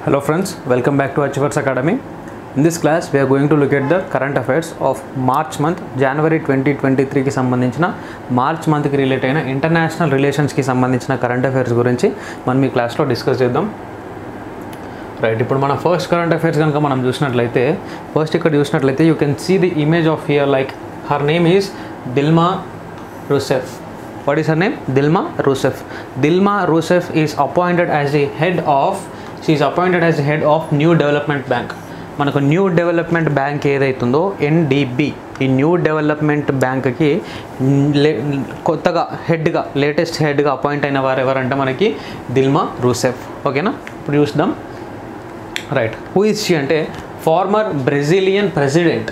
Hello friends, welcome back to Achievers Academy. In this class, we are going to look at the current affairs of March month జనవరి twenty twenty త్రీకి సంబంధించిన March మంత్కి relate అయిన international రిలేషన్స్కి సంబంధించిన current affairs గురించి మనం ఈ క్లాస్లో డిస్కస్ చేద్దాం రైట్ ఇప్పుడు మన ఫస్ట్ కరెంట్ అఫైర్స్ కనుక మనం చూసినట్లయితే ఫస్ట్ ఇక్కడ చూసినట్లయితే you can see the image of here like her name is Dilma Rousseff what is her name Dilma Rousseff Dilma Rousseff is appointed as the head of she appointed as the head of new development bank మనకు new development bank ఏదైతుందో NDB ఈ new development బ్యాంక్కి లే కొత్తగా హెడ్గా latest హెడ్గా appoint అయిన వారు ఎవరంటే మనకి దిల్మా రూసెఫ్ ఓకేనా ఇప్పుడు చూద్దాం రైట్ హూ ఇస్ షీ అంటే former Brazilian president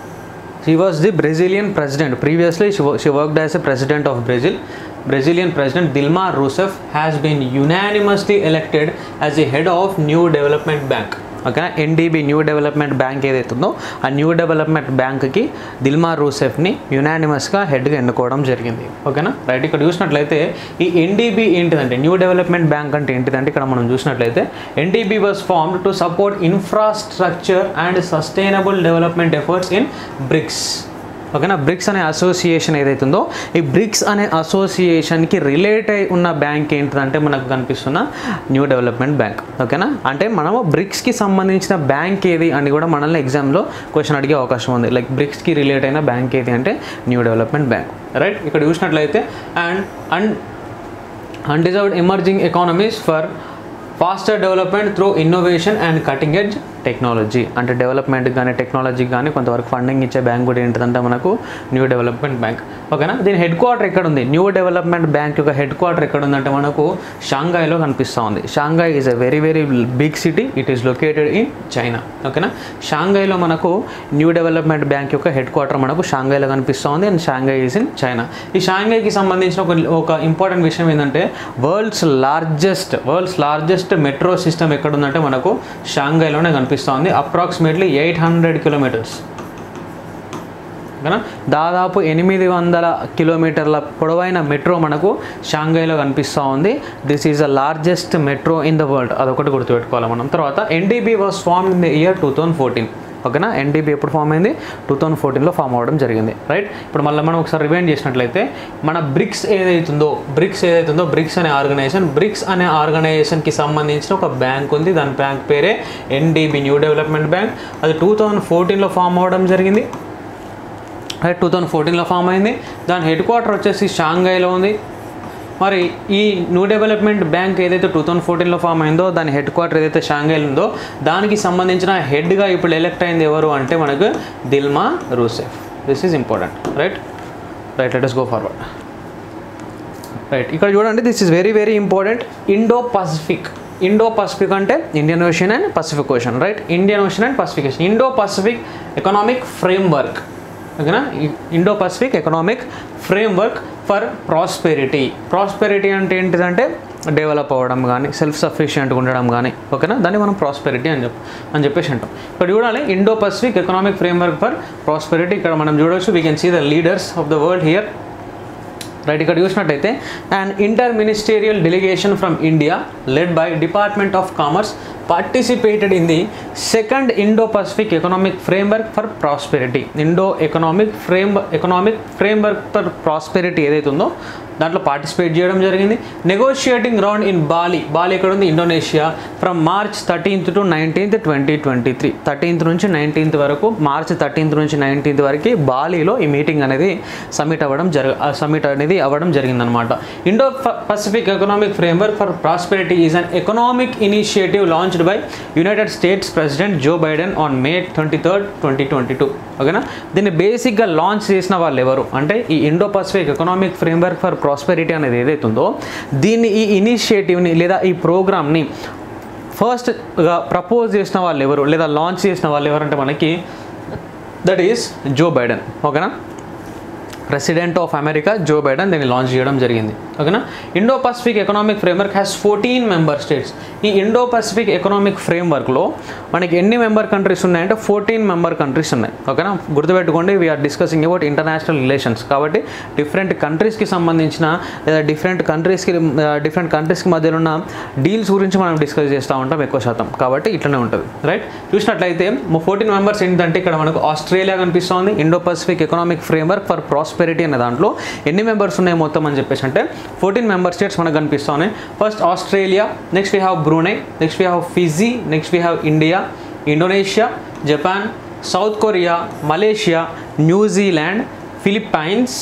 she was the Brazilian president previously she worked as a president of Brazil Brazilian president Dilma Rousseff has been unanimously elected as the head of new development bank ఓకేనా NDB new development bank ఏదైతుందో ఆ new development బ్యాంక్కి Dilma రూసెఫ్ని యునానిమస్గా హెడ్గా ఎన్నుకోవడం జరిగింది ఓకేనా రైట్ ఇక్కడ చూసినట్లయితే ఈ ఎన్డీబీ ఏంటిదంటే న్యూ డెవలప్మెంట్ బ్యాంక్ అంటే ఏంటిదంటే ఇక్కడ మనం చూసినట్లయితే NDB was formed to support infrastructure and sustainable development efforts in BRICS ఓకేనా బ్రిక్స్ అనే అసోసియేషన్ ఏదైతుందో ఈ బ్రిక్స్ అనే అసోసియేషన్కి రిలేట్ అయి ఉన్న బ్యాంక్ ఏంటిదంటే మనకు కనిపిస్తున్న న్యూ డెవలప్మెంట్ బ్యాంక్ ఓకేనా అంటే మనము బ్రిక్స్కి సంబంధించిన బ్యాంక్ ఏది అని కూడా మనల్ని ఎగ్జామ్లో క్వశ్చన్ అడిగే అవకాశం ఉంది లైక్ బ్రిక్స్కి రిలేట్ అయిన బ్యాంక్ ఏది అంటే న్యూ డెవలప్మెంట్ బ్యాంక్ రైట్ ఇక్కడ చూసినట్లయితే and and undeserved emerging economies for faster development through innovation and cutting edge technology అంటే డెవలప్మెంట్కి కానీ టెక్నాలజీకి కానీ కొంతవరకు ఫండింగ్ ఇచ్చే బ్యాంక్ కూడా ఏంటిదంటే మనకు న్యూ డెవలప్మెంట్ బ్యాంక్ ఓకేనా దీని హెడ్ క్వార్టర్ ఎక్కడ ఉంది న్యూ డెవలప్మెంట్ బ్యాంక్ యొక్క హెడ్ క్వార్టర్ ఎక్కడ ఉందంటే మనకు షాంఘాయిలో కనిపిస్తూ ఉంది Shanghai is a very very big city it is located in China ఓకేనా షాంఘాయిలో మనకు న్యూ డెవలప్మెంట్ బ్యాంక్ యొక్క హెడ్ క్వార్టర్ మనకు షాంఘాయిలో కనిపిస్తూ ఉంది and Shanghai is in China ఈ షాంఘాయ్కి సంబంధించిన ఒక ఒక ఇంపార్టెంట్ విషయం ఏంటంటే world's largest world's largest metro system ఎక్కడ ఉందంటే మనకు షాంఘాయ్లోనే కనిపిస్తూ ఉంది అప్రాక్సిమేట్లీ ఎయిట్ హండ్రెడ్ కిలోమీటర్స్ ఓకేనా దాదాపు ఎనిమిది వందల కిలోమీటర్ల పొడవైన మెట్రో మనకు షాంఘైలో కనిపిస్తూ ఉంది this is the largest metro in the world అదొకటి గుర్తుపెట్టుకోవాలి మనం తర్వాత NDB was form in the year two thousand fourteen ఓకేనా ఎన్డీబీ ఎప్పుడు ఫామ్ అయింది టూ థౌజండ్ ఫోర్టీన్లో ఫామ్ అవ్వడం జరిగింది రైట్ ఇప్పుడు మళ్ళీ మనం ఒకసారి రివైండ్ చేసినట్లయితే మన బ్రిక్స్ ఏదైతుందో బ్రిక్స్ ఏదైతుందో బ్రిక్స్ అనే ఆర్గనైజేషన్ బ్రిక్స్ అనే ఆర్గనైజేషన్కి సంబంధించిన ఒక బ్యాంక్ ఉంది దాని బ్యాంక్ పేరే ఎన్డీబీ న్యూ డెవలప్మెంట్ బ్యాంక్ అది టూ థౌజండ్ ఫోర్టీన్లో ఫామ్ అవ్వడం జరిగింది రైట్ టూ థౌజండ్ ఫోర్టీన్లో ఫామ్ అయింది దాని హెడ్ క్వార్టర్ వచ్చేసి షాంఘైలో ఉంది మరి ఈ న్యూ డెవలప్మెంట్ బ్యాంక్ ఏదైతే టూ థౌజండ్ ఫోర్టీన్లో ఫామ్ అయిందో దాని హెడ్ క్వార్టర్ ఏదైతే షాంఘైలో ఉందో దానికి సంబంధించిన హెడ్గా ఇప్పుడు ఎలెక్ట్ అయింది ఎవరు అంటే మనకు Dilma Rousseff this is important right right let us go forward right ఇక్కడ చూడండి this is very very important Indo Pacific Indo Pacific అంటే Indian Ocean and Pacific Ocean right Indian Ocean and Pacific Ocean Indo Pacific economic framework ఓకేనా Indo Pacific economic framework for prosperity prosperity అంటే ఏంటిదంటే develop అవ్వడం కానీ self సఫిషియెంట్గా ఉండడం కానీ ఓకేనా దాన్ని మనం ప్రాస్పెరిటీ అని చెప్పి అని చెప్పేసి అంటాం ఇక్కడ చూడాలి Indo Pacific economic framework for prosperity ఇక్కడ మనం చూడవచ్చు we can see the leaders of the world here right ఇక్కడ చూసినట్టయితే and inter ministerial delegation from India led by department of commerce participated in the second Indo Pacific economic framework for prosperity Indo economic frame economic framework for prosperity ఏదైతే ఉందో దాంట్లో participate చేయడం జరిగింది negotiating round in Bali Bali ఎక్కడ ఉంది Indonesia from March thirteenth to nineteenth twenty twenty three thirteenth నుంచి nineteenth వరకు March thirteenth నుంచి నైన్టీన్త్ వరకు బాలీలో ఈ మీటింగ్ అనేది సమిట్ అవ్వడం జరగ సమిట్ అనేది అవ్వడం జరిగిందనమాట Indo Pacific economic framework for prosperity is an economic initiative launched by United States president Joe Biden on May twenty third twenty twenty two ఓకేనా దీన్ని బేసిక్గా లాంచ్ చేసిన వాళ్ళు ఎవరు అంటే ఈ Indo Pacific economic framework for prosperity అనేది ఏదైతే ఉందో దీన్ని ఈ ఇనిషియేటివ్ని లేదా ఈ ప్రోగ్రామ్ని ఫస్ట్గా ప్రపోజ్ చేసిన వాళ్ళు ఎవరు లేదా లాంచ్ చేసిన వాళ్ళు ఎవరంటే మనకి దట్ ఈస్ జో బైడెన్ ఓకేనా president of America Joe Biden దీన్ని లాంచ్ చేయడం జరిగింది ఓకేనా Indo Pacific economic framework has fourteen member states ఈ ఇండో పసిఫిక్ ఎకనామిక్ ఫ్రేమ్వర్క్లో మనకి ఎన్ని మెంబర్ కంట్రీస్ ఉన్నాయంటే ఫోర్టీన్ మెంబర్ కంట్రీస్ ఉన్నాయి ఓకేనా గుర్తుపెట్టుకోండి we are discussing about international relations కాబట్టి డిఫరెంట్ కంట్రీస్కి సంబంధించిన లేదా డిఫరెంట్ కంట్రీస్కి డిఫరెంట్ కంట్రీస్కి మధ్యలో ఉన్న డీల్స్ గురించి మనం డిస్కస్ చేస్తూ ఉంటాం ఎక్కువ శాతం కాబట్టి ఇట్లనే ఉంటుంది రైట్ చూసినట్లయితే ఫోర్టీన్ మెంబర్స్ ఏంటంటే ఇక్కడ మనకు ఆస్ట్రేలియా కనిపిస్తుంది Indo Pacific economic framework for prosperity అనే దాంట్లో ఎన్ని మెంబర్స్ ఉన్నాయి మొత్తం అని చెప్పేసి అంటే ఫోర్టీన్ మెంబర్ స్టేట్స్ మనకు కనిపిస్తూ ఉన్నాయి first Australia next we have Brunei next we have Fiji next we have India Indonesia Japan South Korea Malaysia New Zealand Philippines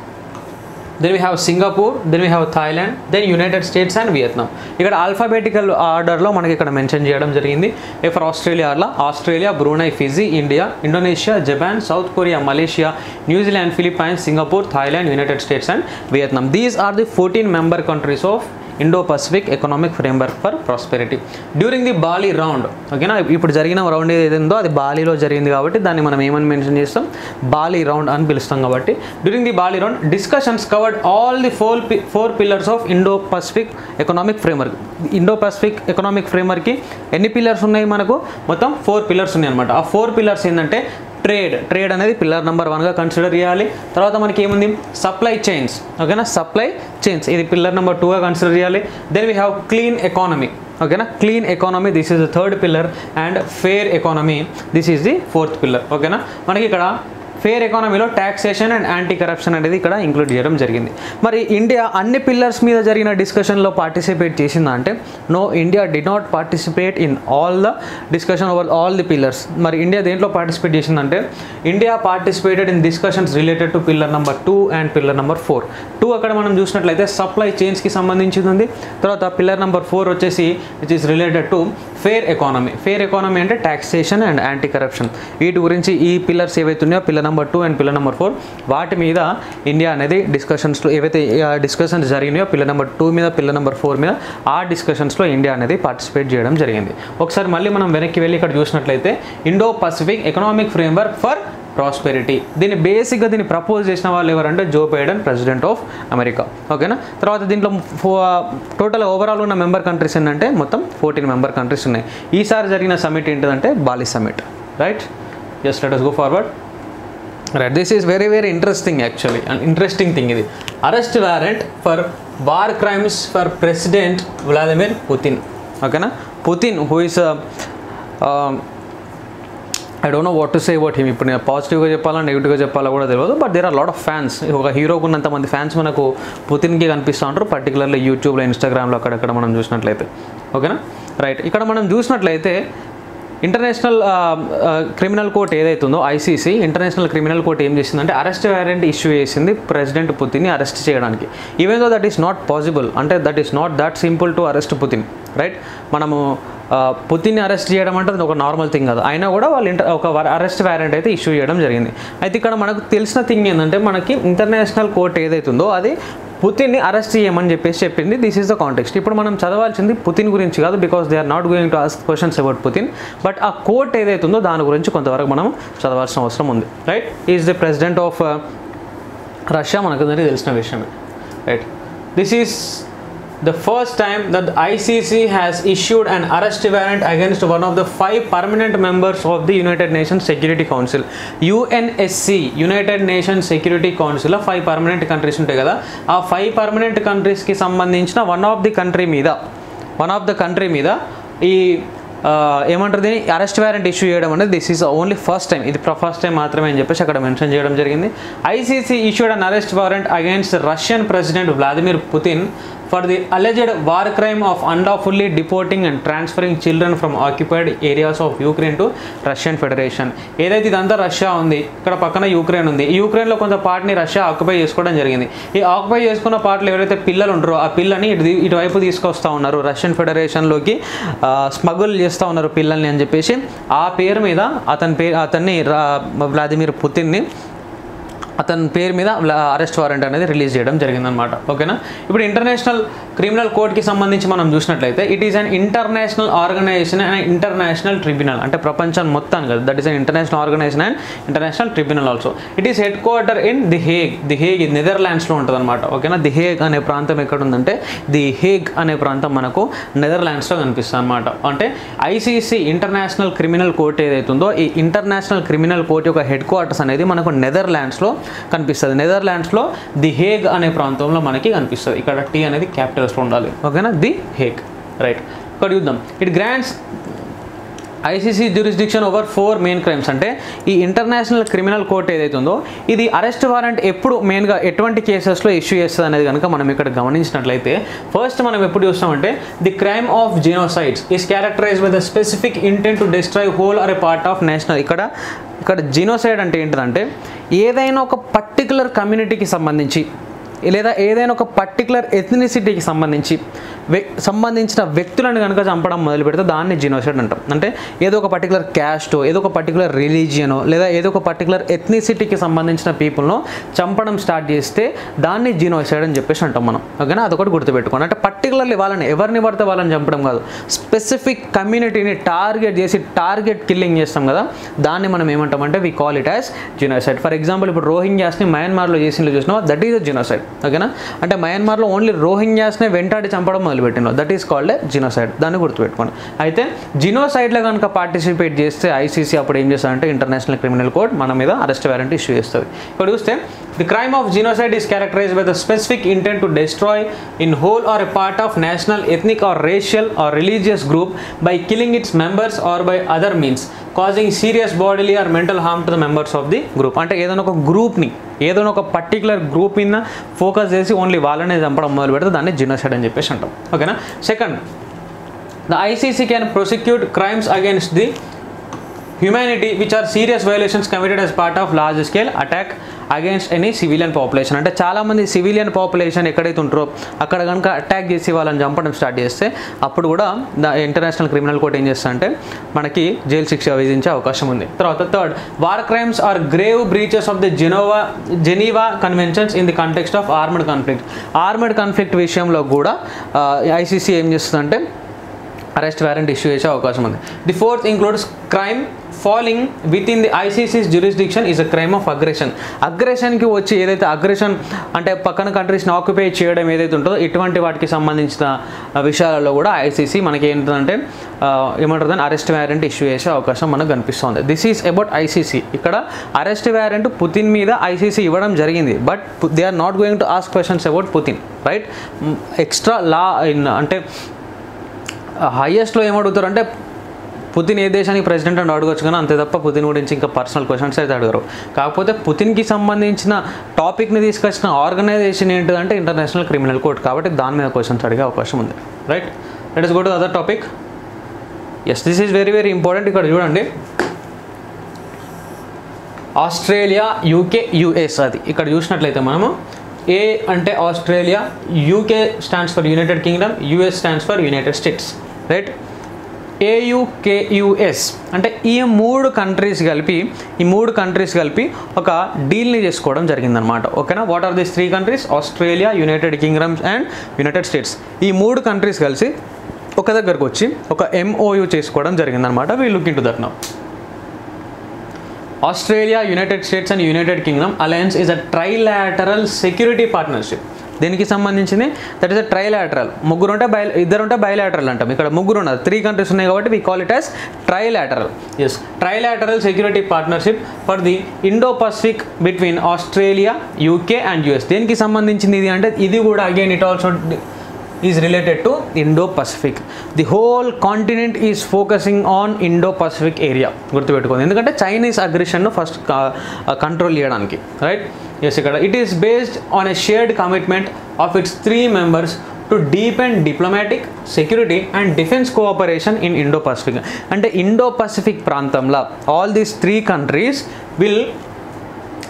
then we have Singapore then we have Thailand then United States and Vietnam ఇక్కడ alphabetical ఆర్డర్లో మనకి ఇక్కడ mention చేయడం జరిగింది A for ఆస్ట్రేలియాలో Australia Brunei Fiji India Indonesia Japan South Korea Malaysia New Zealand Philippines Singapore Thailand United States and Vietnam these are the fourteen member countries of Indo Pacific economic framework for prosperity during the Bali round ఓకేనా ఇప్పుడు జరిగిన round ఏది ఉందో అది బాలీలో జరిగింది కాబట్టి దాన్ని మనం ఏమని మెన్షన్ చేస్తాం బాలీ రౌండ్ అని పిలుస్తాం కాబట్టి during the Bali round discussions covered all the four four pillars of Indo Pacific economic framework Indo Pacific economic ఫ్రేమ్వర్క్కి ఎన్ని పిల్లర్స్ ఉన్నాయి మనకు మొత్తం ఫోర్ పిల్లర్స్ ఉన్నాయి అనమాట ఆ ఫోర్ పిల్లర్స్ ఏంటంటే ట్రేడ్ ట్రేడ్ అనేది పిల్లర్ నెంబర్ వన్గా కన్సిడర్ చేయాలి తర్వాత మనకి ఏముంది సప్లై చైన్స్ ఓకేనా సప్లై చైన్స్ ఇది పిల్లర్ నెంబర్ టూగా కన్సిడర్ చేయాలి then we have clean economy ఓకేనా clean economy this is the third pillar and fair economy this is the fourth pillar ఓకేనా మనకి ఇక్కడ ఫేర్ ఎకానమీలో ట్యాక్సేషన్ అండ్ యాంటీ కరప్షన్ అనేది ఇక్కడ ఇంక్లూడ్ చేయడం జరిగింది మరి ఇండియా అన్ని పిల్లర్స్ మీద జరిగిన డిస్కషన్లో పార్టిసిపేట్ చేసిందా అంటే no India did not participate in all the discussion over all the pillars మరి ఇండియా దేంట్లో పార్టిసిపేట్ చేసిందంటే India participated in discussions related to pillar number two and pillar number four two అక్కడ మనం చూసినట్లయితే సప్లై చైన్స్కి సంబంధించింది ఉంది తర్వాత పిల్లర్ నెంబర్ ఫోర్ వచ్చేసి which is related to fair economy fair economy అంటే ట్యాక్సేషన్ అండ్ యాంటీ కరప్షన్ వీటి గురించి ఈ పిల్లర్స్ ఏవైతే ఉన్నాయో pillar number two and pillar number four వాటి మీద ఇండియా అనేది డిస్కషన్స్లో ఏవైతే డిస్కషన్స్ జరిగినాయో పిల్లర్ నెంబర్ టూ మీద పిల్లర్ నెంబర్ ఫోర్ మీద ఆ డిస్కషన్స్లో ఇండియా అనేది పార్టిసిపేట్ చేయడం జరిగింది ఒకసారి మళ్ళీ మనం వెనక్కి వెళ్ళి ఇక్కడ చూసినట్లయితే Indo Pacific economic framework for prosperity దీన్ని బేసిక్గా దీన్ని ప్రపోజ్ చేసిన వాళ్ళు ఎవరంటే Joe Biden president of America ఓకేనా తర్వాత దీంట్లో టోటల్ ఓవరాల్ ఉన్న మెంబర్ కంట్రీస్ ఏంటంటే మొత్తం ఫోర్టీన్ మెంబర్ కంట్రీస్ ఉన్నాయి ఈసారి జరిగిన సమిట్ ఏంటిదంటే Bali summit right just let us go forward right this is very very interesting actually and interesting thing ఇది arrest warrant for war crimes for president Vladimir Putin ఓకేనా Putin who is I don't know what to say what him ఇప్పుడు నేను పాజిటివ్గా చెప్పాలా నెగిటివ్గా చెప్పాలా కూడా తెలియదు but there are lot of fans ఒక హీరోకు ఉన్నంత మంది ఫ్యాన్స్ మనకు పుతిన్కి కనిపిస్తూ ఉంటారు పర్టికులర్లీ యూట్యూబ్లో ఇన్స్టాగ్రామ్లో అక్కడక్కడ మనం చూసినట్లయితే ఓకేనా రైట్ ఇక్కడ మనం చూసినట్లయితే ఇంటర్నేషనల్ క్రిమినల్ కోర్ట్ ఏదైతుందో ఐసీసీ ఇంటర్నేషనల్ క్రిమినల్ కోర్ట్ ఏం చేసిందంటే అరెస్ట్ వారెంట్ ఇష్యూ చేసింది ప్రెసిడెంట్ పుతిన్ని అరెస్ట్ చేయడానికి even though that is not possible అంటే that is not that simple to arrest Putin right మనము పుతిన్ని అరెస్ట్ చేయడం అంటే అది ఒక నార్మల్ థింగ్ కాదు అయినా కూడా వాళ్ళు ఇంటర్ ఒక అరెస్ట్ వారెంట్ అయితే ఇష్యూ చేయడం జరిగింది అయితే ఇక్కడ మనకు తెలిసిన థింగ్ ఏంటంటే మనకి ఇంటర్నేషనల్ కోర్ట్ ఏదైతుందో అది పుతిన్ని అరెస్ట్ చేయమని చెప్పేసి చెప్పింది దిస్ ఈస్ ద కాంటెక్స్ట్ ఇప్పుడు మనం చదవాల్సింది పుతిన్ గురించి కాదు because they are not going to ask questions about Putin but ఆ కోర్ట్ ఏదైతుందో దాని గురించి కొంతవరకు మనం చదవాల్సిన అవసరం ఉంది right is the president of Russia మనకు అందరికీ తెలిసిన విషయమే right this is the first time that the ICC has issued an arrest warrant against one of the five permanent members of the United Nations Security Council UNSC United Nations Security Council five permanent countries ఉంటాయి కదా ఆ five permanent కంట్రీస్కి సంబంధించిన one of the country మీద one of the country మీద ఈ ఆ, ఏమంటారు దీన్ని అరెస్ట్ వారెంట్ ఇష్యూ చేయడం అనేది this is only first time ఇది ఫస్ట్ టైం మాత్రమే అని చెప్పేసి అక్కడ మెన్షన్ చేయడం జరిగింది ICC issued an arrest warrant against Russian president Vladimir Putin for the alleged war crime of unlawfully deporting and transferring children from occupied areas of Ukraine to Russian Federation ఏదైతే ఇదంతా Russia ఉంది ఇక్కడ పక్కన Ukraine ఉంది ఈ యూక్రెయిన్లో కొంత పార్ట్ని Russia occupy చేసుకోవడం జరిగింది ఈ ఆక్యుపై చేసుకున్న పార్ట్లు ఎవరైతే పిల్లలు ఉంటారో ఆ పిల్లని ఇటు ఇటువైపు తీసుకొస్తా ఉన్నారు రష్యన్ ఫెడరేషన్లోకి స్మగుల్ చేస్తూ ఉన్నారు పిల్లల్ని అని చెప్పేసి ఆ పేరు మీద అతని పేరు అతన్ని రా- వ్లాదిమిర్ పుతిన్ని అతని పేరు మీద అరెస్ట్ వారెంట్ అనేది రిలీజ్ చేయడం జరిగిందనమాట ఓకేనా ఇప్పుడు ఇంటర్నేషనల్ క్రిమినల్ కోర్ట్కి సంబంధించి మనం చూసినట్లయితే it is an international organisation and international tribunal అంటే ప్రపంచం మొత్తం కదా that is an international organisation and international tribunal also it is headquarter in the Hague the Hague నెదర్లాండ్స్లో ఉంటుంది అనమాట ఓకేనా ది హేగ్ అనే ప్రాంతం ఎక్కడ ఉందంటే ది హేగ్ అనే ప్రాంతం మనకు నెదర్లాండ్స్లో కనిపిస్తుంది అనమాట అంటే ఐసీసీ ఇంటర్నేషనల్ క్రిమినల్ కోర్ట్ ఏదైతుందో ఈ ఇంటర్నేషనల్ క్రిమినల్ కోర్ట్ యొక్క హెడ్ క్వార్టర్స్ అనేది మనకు నెదర్లాండ్స్లో కనిపిస్తుంది నెదర్లాండ్స్లో ది హేగ్ అనే ప్రాంతంలో మనకి కనిపిస్తుంది ఇక్కడ టీ అనేది క్యాపిటల్స్లో ఉండాలి ఓకేనా ది హేగ్ రైట్ ఇక్కడ చూద్దాం it grants ICC jurisdiction over four main crimes అంటే ఈ ఇంటర్నేషనల్ క్రిమినల్ కోర్ట్ ఏదైతే ఉందో ఇది అరెస్ట్ వారెంట్ ఎప్పుడు మెయిన్గా ఎటువంటి కేసెస్లో ఇష్యూ చేస్తుంది అనేది కనుక మనం ఇక్కడ గమనించినట్లయితే ఫస్ట్ మనం ఎప్పుడు చూస్తామంటే the crime of genocides is characterize with the specific intent to destroy whole or a part of national ఇక్కడ ఇక్కడ జీనోసైడ్ అంటే ఏంటిదంటే ఏదైనా ఒక పర్టికులర్ కమ్యూనిటీకి సంబంధించి లేదా ఏదైనా ఒక పర్టికులర్ ఎథ్నిసిటీకి సంబంధించి వ్య సంబంధించిన వ్యక్తులను కనుక చంపడం మొదలు పెడితే దాన్ని జీనోసైడ్ అంటాం అంటే ఏదో ఒక పర్టికులర్ క్యాస్టో ఏదో ఒక పర్టికులర్ రిలీజియనో లేదా ఏదో ఒక పర్టికులర్ ఎథ్నిసిటీకి సంబంధించిన పీపుల్ను చంపడం స్టార్ట్ చేస్తే దాన్ని జీనోసైడ్ అని చెప్పేసి అంటాం మనం ఓకేనా అదొకటి గుర్తుపెట్టుకోండి అంటే పర్టికులర్లీ వాళ్ళని ఎవరిని పడితే వాళ్ళని చంపడం కాదు స్పెసిఫిక్ కమ్యూనిటీని టార్గెట్ చేసి టార్గెట్ కిల్లింగ్ చేస్తాం కదా దాన్ని మనం ఏమంటామంటే we call it as genocide for example ఇప్పుడు రోహింగ్యాస్ని మయన్మార్లో చేసిన చూసినా దట్ ఈస్ అ జీనోసైడ్ ఓకేనా అంటే మయన్మార్లో ఓన్లీ రోహింగ్యాస్నే వెంటాడి చంపడం మొదలుపెట్టినారు దట్ ఈస్ కాల్డ్ జినోసైడ్ దాన్ని గుర్తుపెట్టుకోండి అయితే జినోసైడ్లో కనుక పార్టిసిపేట్ చేస్తే ఐసీసీ అప్పుడు ఏం చేస్తారంటే ఇంటర్నేషనల్ క్రిమినల్ కోర్ట్ మన మీద అరెస్ట్ వారెంట్ ఇష్యూ చేస్తుంది ఇక్కడ చూస్తే the crime of genocide is characterise by the specific intent to destroy in whole or a part of national ethnic or racial or religious group by killing its members or by other means causing serious bodily or mental harm to the members of the group అంటే ఏదైనా ఒక గ్రూప్ని ఏదైనా ఒక particular group మీద focus చేసి only వాళ్ళనే చంపడం మొదలు పెడితే దాన్ని జినోసైడ్ అని చెప్పేసి అంటాం ఓకేనా second the ICC can prosecute crimes against the humanity which are serious violations committed as part of large scale attack against any civilian population అంటే చాలామంది సివిలియన్ పాపులేషన్ ఎక్కడైతే ఉంటారో అక్కడ కనుక అటాక్ చేసి వాళ్ళని చంపడం స్టార్ట్ చేస్తే అప్పుడు కూడా ద ఇంటర్నేషనల్ క్రిమినల్ కోర్ట్ ఏం చేస్తా అంటే మనకి జైలు శిక్ష విధించే అవకాశం ఉంది తర్వాత third war crimes are grave breaches of the Genoa Geneva conventions in the context of armed conflict armed conflict విషయంలో కూడా ఐసీసీ ఏం చేస్తుందంటే అరెస్ట్ వారెంట్ ఇష్యూ చేసే అవకాశం ఉంది the fourth includes crime falling within the ICC's jurisdiction is a crime of aggression అగ్రెషన్కి వచ్చి ఏదైతే అగ్రెషన్ అంటే పక్కన కంట్రీస్ని ఆక్యుపై చేయడం ఏదైతే ఉంటుందో ఇటువంటి వాటికి సంబంధించిన ఆ, విషయాలలో కూడా ఐసీసీ మనకి ఏంటంటే ఆ, ఏమంటారు దాన్ని అరెస్ట్ వారెంట్ ఇష్యూ చేసే అవకాశం మనకు కనిపిస్తుంది దిస్ ఈజ్ అబౌట్ ఐసీసీ ఇక్కడ అరెస్ట్ వారెంట్ పుతిన్ మీద ఐసీసీ ఇవ్వడం జరిగింది but they are not going to ask questions about Putin right extra law in అంటే హైయెస్ట్లో ఏమడుగుతారు అంటే పుతిన్ ఏ దేశానికి ప్రెసిడెంట్ అని అడగొచ్చు కానీ అంతే తప్ప పుతిన్ గురించి ఇంకా పర్సనల్ క్వశ్చన్స్ అయితే అడగరు కాకపోతే పుతిన్కి సంబంధించిన టాపిక్ని తీసుకొచ్చిన ఆర్గనైజేషన్ ఏంటిదంటే ఇంటర్నేషనల్ క్రిమినల్ కోర్ట్ కాబట్టి దాని మీద క్వశ్చన్స్ అడిగే అవకాశం ఉంది right let us go to other topic yes this is very very important ఇక్కడ చూడండి ఆస్ట్రేలియా యూకే యుఎస్ అది ఇక్కడ చూసినట్లయితే మనము ఏ అంటే Australia UK stands for United Kingdom US stands for United States right AUKUS అంటే ఈ మూడు కంట్రీస్ కలిపి ఈ మూడు కంట్రీస్ కలిపి ఒక డీల్ని చేసుకోవడం జరిగిందనమాట ఓకేనా what are these three countries Australia United Kingdoms and United States ఈ మూడు కంట్రీస్ కలిసి ఒక దగ్గరకు వచ్చి ఒక ఎంఓయు చేసుకోవడం జరిగిందనమాట we look into that now Australia United States and United Kingdom alliance is a trilateral security partnership దీనికి సంబంధించింది దట్ ఈస్ అ ట్రైలాటరల్ ముగ్గురు ఉంటే బై ఇద్దరు ఉంటే బయలాటరల్ అంటాం ఇక్కడ ముగ్గురు ఉన్నారు త్రీ కంట్రీస్ ఉన్నాయి కాబట్టి we call it as trilateral yes trilateral security partnership for the Indo Pacific between Australia UK and US దేనికి సంబంధించింది ఇది అంటే ఇది కూడా again it also is related to Indo Pacific the whole continent is focusing on Indo Pacific area గుర్తుపెట్టుకోండి ఎందుకంటే Chinese అగ్రెషన్ను first control చేయడానికి రైట్ ఎస్ ఇక్కడ it is based on a shared commitment of its three members to deepen diplomatic security and defence cooperation in Indo Pacific అంటే Indo Pacific ప్రాంతంలో all these three countries will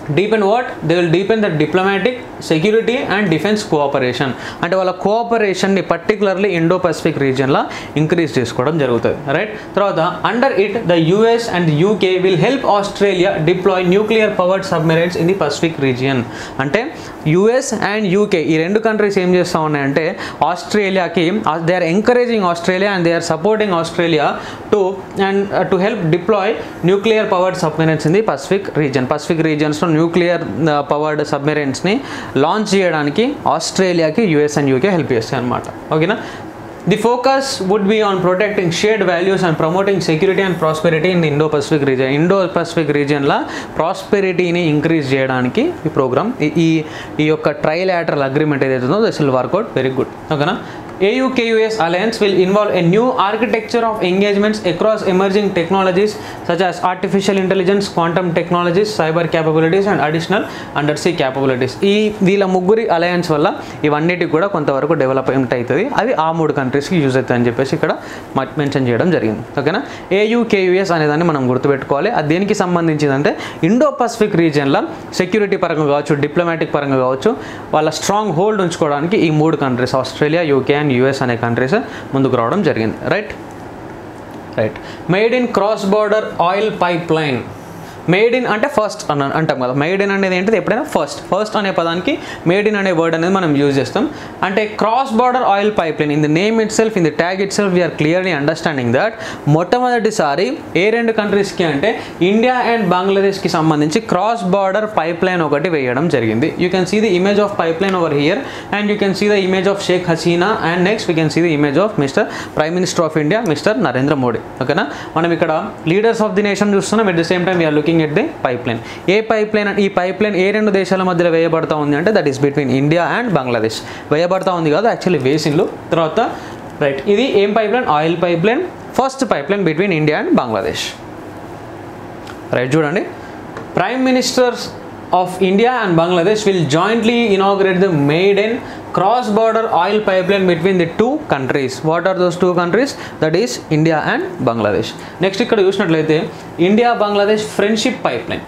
deepen what they will deepen the diplomatic security and defence cooperation అంటే వాళ్ళ కోఆపరేషన్ని particularly Indo Pacific రీజియన్లో increase చేసుకోవడం జరుగుతుంది right తర్వాత under it the US and UK will help Australia deploy nuclear powered submarines in the Pacific region అంటే US and UK ఈ రెండు కంట్రీస్ ఏం చేస్తూ ఉన్నాయంటే ఆస్ట్రేలియాకి they are encouraging Australia and they are supporting Australia to and to help deploy nuclear powered submarines in the Pacific region Pacific రీజియన్స్లో nuclear powered సబ్మెరైన్స్ని launch చేయడానికి ఆస్ట్రేలియాకి యుఎస్ అండ్ యూకే హెల్ప్ చేస్తాయి అనమాట ఓకేనా the focus would be on protecting shared values and promoting security and prosperity in Indo Pacific region Indo Pacific రీజియన్లో ప్రాస్పెరిటీని increase చేయడానికి ఈ ప్రోగ్రామ్ ఈ ఈ యొక్క ట్రైలాటరల్ అగ్రిమెంట్ ఏదైతే ఉందో this will work out very good ఓకేనా AUKUS alliance will involve a new architecture of engagements across emerging technologies such as artificial intelligence, quantum technologies, cyber capabilities and additional undersea capabilities. ఈ వీళ్ళ ముగ్గురి alliance వల్ల ఇవన్నిటికి కూడా కొంతవరకు డెవలప్మెంట్ అవుతుంది అవి ఆ మూడు కంట్రీస్కి యూజ్ అవుతుంది అని చెప్పేసి ఇక్కడ మెన్షన్ చేయడం జరిగింది ఓకేనా ఏయుకేయుఎస్ అనేదాన్ని మనం గుర్తుపెట్టుకోవాలి అది దేనికి సంబంధించింది అంటే ఇండో పసిఫిక్ రీజియన్లో సెక్యూరిటీ పరంగా కావచ్చు డిప్లొమాటిక్ పరంగా కావచ్చు వాళ్ళ స్ట్రాంగ్ హోల్డ్ ఉంచుకోవడానికి ఈ మూడు countries Australia UK and US అనే కంట్రీస్ ముందుకు రావడం జరిగింది right right made in cross border oil pipeline made in అంటే ఫస్ట్ అన్న అంటాం కదా మేడ్ ఇన్ అనేది ఏంటిది ఎప్పుడైనా ఫస్ట్ ఫస్ట్ అనే పదానికి మేడ్ ఇన్ అనే వర్డ్ అనేది మనం యూజ్ చేస్తాం అంటే cross border oil pipeline in the name itself in the tag itself we are clearly understanding that మొట్టమొదటిసారి ఏ రెండు కంట్రీస్కి అంటే ఇండియా అండ్ బంగ్లాదేశ్కి సంబంధించి క్రాస్ బార్డర్ పైప్ లైన్ ఒకటి వేయడం జరిగింది you can see the image of pipeline over here and you can see the image of Sheikh Hasina and next we can see the image of mister prime minister of India mister Narendra Modi ఓకేనా మనం ఇక్కడ leaders of the nation చూస్తున్నాం at the same time we are looking at the pipeline ఏ pipeline ఈ pipeline ఏ రెండు దేశాల మధ్యలో వేయబడతా ఉంది అంటే that is between India and Bangladesh వేయబడతా ఉంది కాదు యాక్చువల్లీ వేసిండ్లు తర్వాత రైట్ ఇది ఏం pipeline oil pipeline first pipeline between India and Bangladesh right చూడండి prime ministers of India and Bangladesh will jointly inaugurate the made in cross border oil pipeline between the two countries what are those two countries that is India and Bangladesh next ఇక్కడ చూసినట్లయితే India Bangladesh friendship pipeline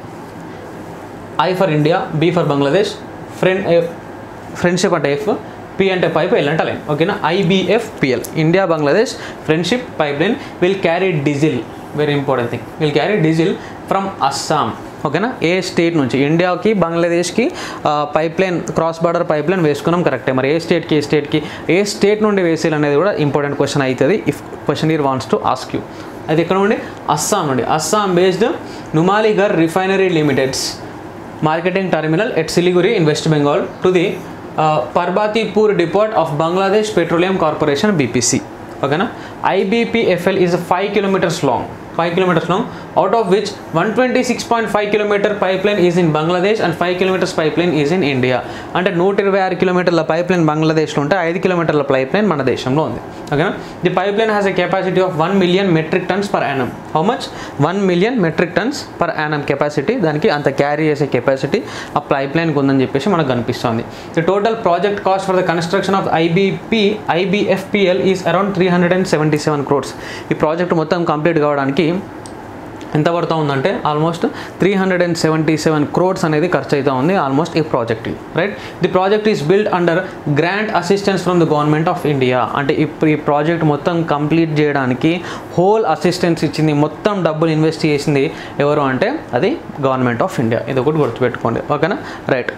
I for India B for Bangladesh friend friendship అంటే F P అంటే pipe L అంటే line ఓకేనా IBF PL India Bangladesh friendship pipeline will carry diesel very important thing will carry diesel from Assam ఓకేనా ఏ state నుంచి ఇండియాకి బంగ్లాదేశ్కి pipeline cross border pipeline వేసుకున్నాం కరెక్టే మరి ఏ స్టేట్కి ఏ స్టేట్కి ఏ స్టేట్ నుండి వేసేయాలి అనేది కూడా ఇంపార్టెంట్ క్వశ్చన్ అవుతుంది if question year wants to ask you అది ఎక్కడ నుండి అస్సాం నుండి Assam based Numaligarh refinery limited's marketing terminal at Siliguri in West Bengal to the Parbatipur depot of Bangladesh petroleum corporation BPC ఓకేనా IBPFL is five kilometres long five kilometres long out of which one twenty six point five kilometre pipeline is in Bangladesh and five kilometres pipeline is in India అంటే నూట ఇరవై ఆరు కిలోమీటర్ల pipe line బంగ్లాదేశ్లో ఉంటే ఐదు కిలోమీటర్ల pipe line మన దేశంలో ఉంది ఓకేనా the pipeline has a capacity of one million metric tonnes per annum how much one million metric tonnes per annum capacity దానికి అంత క్యారీ చేసే కెపాసిటీ ఆ పైప్ లైన్కి ఉందని చెప్పేసి మనకు కనిపిస్తుంది the total project cost for the construction of IBP IBFPL is around three hundred and seventy seven crores ఈ ప్రాజెక్ట్ మొత్తం కంప్లీట్ కావడానికి ఎంత పడుతూ ఉందంటే almost three hundred and seventy seven crores అనేది ఖర్చు అవుతూ ఉంది ఆల్మోస్ట్ ఈ project right the project is build under grant assistance from the government of India అంటే ఇప్పుడు ఈ ప్రాజెక్ట్ మొత్తం కంప్లీట్ చేయడానికి హోల్ అసిస్టెన్స్ ఇచ్చింది మొత్తం డబ్బులు ఇన్వెస్ట్ చేసింది ఎవరు అంటే అది గవర్నమెంట్ ఆఫ్ ఇండియా ఇది ఒకటి గుర్తుపెట్టుకోండి ఓకేనా రైట్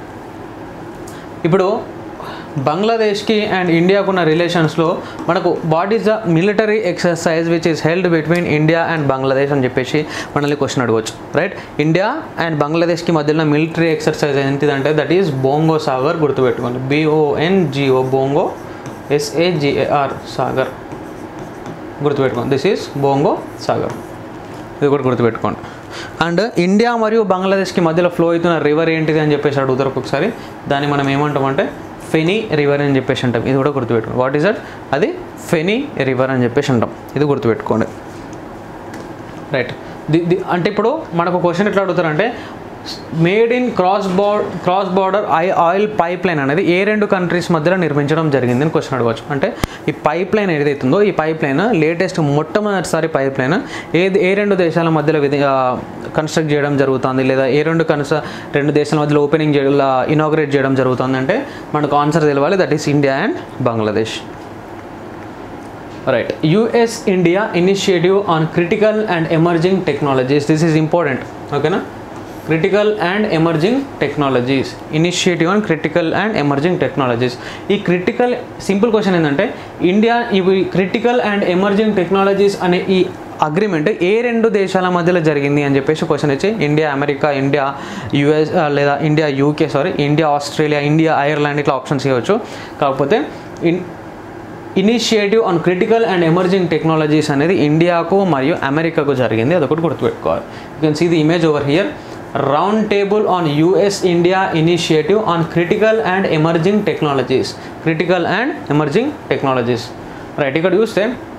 ఇప్పుడు బంగ్లాదేశ్కి అండ్ ఇండియాకు ఉన్న రిలేషన్స్లో మనకు what is the military exercise which is held between India and Bangladesh అని చెప్పేసి మనల్ని క్వశ్చన్ అడగవచ్చు రైట్ ఇండియా అండ్ బంగ్లాదేశ్కి మధ్యలో మిలిటరీ ఎక్సర్సైజ్ ఏంటిదంటే దట్ ఈస్ బోంగో సాగర్ గుర్తుపెట్టుకోండి బిఓఎన్జిఓ బోంగో ఎస్ఏజిఏఆర్ సాగర్ గుర్తుపెట్టుకోండి దిస్ ఈస్ బోంగో సాగర్ ఇది కూడా గుర్తుపెట్టుకోండి అండ్ ఇండియా మరియు బంగ్లాదేశ్కి మధ్యలో ఫ్లో అవుతున్న రివర్ ఏంటిది అని చెప్పేసి అడుగుతారు ఒక్కొక్కసారి దాన్ని మనం ఏమంటామంటే ఫెనీ రివర్ అని చెప్పేసి అంటాం ఇది కూడా గుర్తుపెట్టుకోండి వాట్ ఈస్ దట్ అది ఫెనీ రివర్ అని చెప్పేసి అంటాం ఇది గుర్తుపెట్టుకోండి రైట్ ది ది అంటే ఇప్పుడు మనకు క్వశ్చన్ ఎట్లా అడుగుతారంటే made in cross board cross border I oil pipeline అనేది ఏ రెండు కంట్రీస్ మధ్యలో నిర్మించడం జరిగింది అని క్వశ్చన్ అడగవచ్చు అంటే ఈ పైప్ లైన్ ఏదైతుందో ఈ పైప్ లైన్ లేటెస్ట్ మొట్టమొదటిసారి పైప్ లైన్ ఏది ఏ రెండు దేశాల మధ్యలో విధి కన్స్ట్రక్ట్ చేయడం జరుగుతుంది లేదా ఏ రెండు కన్స రెండు దేశాల మధ్యలో ఓపెనింగ్ ఇనాగ్రేట్ చేయడం జరుగుతుంది అంటే మనకు ఆన్సర్ తెలవాలి that is India and Bangladesh right US India initiative on critical and emerging technologies this is important ఓకేనా critical and emerging technologies initiative on critical and emerging technologies ఈ క్రిటికల్ సింపుల్ క్వశ్చన్ ఏంటంటే India ఇవి critical and emerging technologies అనే ఈ agreement ఏ రెండు దేశాల మధ్యలో జరిగింది అని చెప్పేసి క్వశ్చన్ ఇచ్చి ఇండియా అమెరికా ఇండియా యుఎస్ లేదా India UK sorry India Australia India Ireland ఇట్లా ఆప్షన్స్ ఇవ్వచ్చు కాకపోతే in initiative on critical and emerging technologies అనేది ఇండియాకు మరియు అమెరికాకు జరిగింది అదొకటి గుర్తుపెట్టుకోవాలి you can see the image over here round table on US India initiative on critical and emerging technologies critical and emerging technologies right ఇక్కడ చూస్తే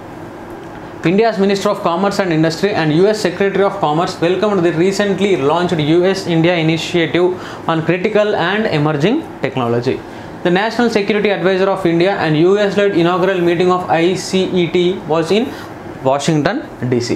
India's Minister of Commerce and Industry and US Secretary of Commerce welcomed the recently launched US India initiative on critical and emerging technology. The National Security Advisor of India and US led inaugural meeting of ICET was in Washington, DC.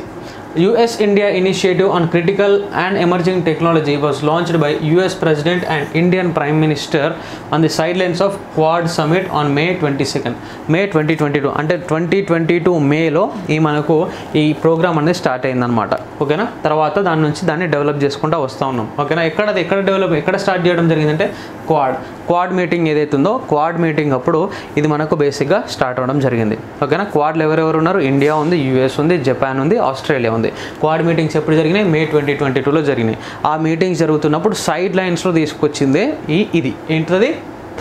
US India initiative on critical and emerging technology was launched by US President and Indian Prime Minister on the sidelines of Quad Summit on May 22nd. May twenty twenty two అంటే twenty twenty two మేలో ఈ మనకు ఈ programme అనేది start అయిందనమాట ఓకేనా తర్వాత దాని నుంచి దాన్ని డెవలప్ చేసుకుంటూ వస్తూ ఉన్నాం ఓకేనా ఎక్కడ అది ఎక్కడ డెవలప్ ఎక్కడ స్టార్ట్ చేయడం జరిగిందంటే క్వాడ్ క్వాడ్ మీటింగ్ ఏదైతే ఉందో క్వాడ్ మీటింగ్ అప్పుడు ఇది మనకు బేసిక్గా స్టార్ట్ అవ్వడం జరిగింది ఓకేనా క్వాడ్లు ఎవరెవరు ఉన్నారు ఇండియా ఉంది యూఎస్ ఉంది జపాన్ ఉంది ఆస్ట్రేలియా ఉంది క్వాడ్ మీటింగ్స్ ఎప్పుడు జరిగినాయి మే ట్వంటీ ట్వంటీ టూలో జరిగినాయి ఆ మీటింగ్స్ జరుగుతున్నప్పుడు సైడ్ లైన్స్లో తీసుకొచ్చిందే ఈ ఇది ఏంటిది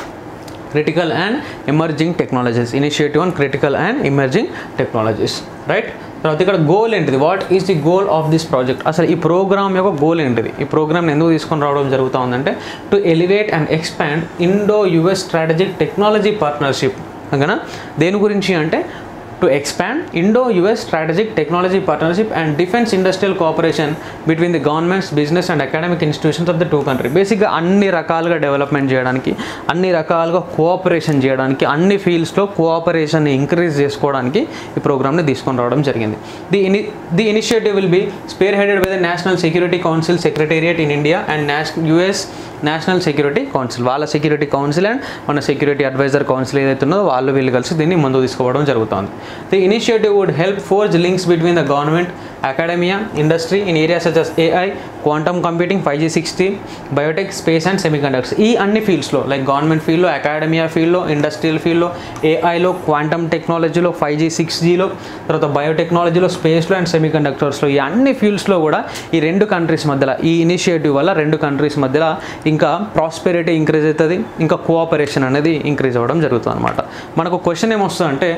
critical and emerging technologies initiative on critical and emerging technologies right తర్వాత ఇక్కడ గోల్ ఏంటిది what is the goal of this project అసలు ఈ ప్రోగ్రామ్ యొక్క గోల్ ఏంటిది ఈ ప్రోగ్రామ్ని ఎందుకు తీసుకొని రావడం జరుగుతూ ఉందంటే to elevate and expand Indo US strategic technology partnership ఓకేనా దేని గురించి అంటే to expand Indo US strategic technology partnership and defence industrial cooperation between the governments business and academic institutions of the two country బేసిక్గా అన్ని రకాలుగా development చేయడానికి అన్ని రకాలుగా కోఆపరేషన్ చేయడానికి అన్ని ఫీల్డ్స్లో కోఆపరేషన్ ఇంక్రీజ్ చేసుకోవడానికి ఈ ప్రోగ్రామ్ని తీసుకొని రావడం జరిగింది ది ఇని the initiative will be spearheaded by the national security council secretariat in India and national US national security council వాళ్ళ సెక్యూరిటీ కౌన్సిల్ అండ్ మన సెక్యూరిటీ అడ్వైజర్ కౌన్సిల్ ఏదైతే ఉన్నదో వాళ్ళు వీళ్ళు కలిసి దీన్ని ముందుకు తీసుకోవడం జరుగుతుంది the initiative would help forge links between the government academia industry in area such as AI quantum computing five G sixty biotech space and semiconductors ఈ అన్ని ఫీల్డ్స్లో లైక్ గవర్నమెంట్ ఫీల్డ్లో అకాడమియా ఫీల్డ్లో ఇండస్ట్రియల్ ఫీల్డ్లో ఏఐలో క్వాంటమ్ టెక్నాలజీలో ఫైవ్ జీ సిక్స్ జీలో తర్వాత బయోటెక్నాలజీలో స్పేస్లో అండ్ సెమీకండక్టర్స్లో ఈ అన్ని ఫీల్డ్స్లో కూడా ఈ రెండు కంట్రీస్ మధ్యలో ఈ ఇనిషియేటివ్ వల్ల రెండు కంట్రీస్ మధ్యలో ఇంకా ప్రాస్పెరిటీ ఇంక్రీజ్ అవుతుంది ఇంకా కోఆపరేషన్ అనేది ఇంక్రీజ్ అవ్వడం జరుగుతుంది అనమాట మనకు క్వశ్చన్ ఏమొస్తుందంటే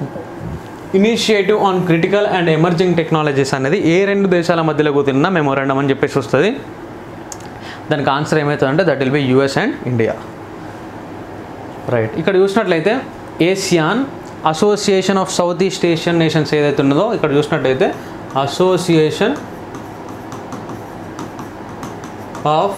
initiative on critical and emerging technologies అనేది ఏ రెండు దేశాల మధ్యలో కూతున్న మెమోరాండం అని చెప్పేసి వస్తుంది దానికి ఆన్సర్ ఏమవుతుందంటే that will be US and India right ఇక్కడ చూసినట్లయితే ASEAN association of south east Asian nations ఏదైతే ఉన్నదో ఇక్కడ చూసినట్లయితే association of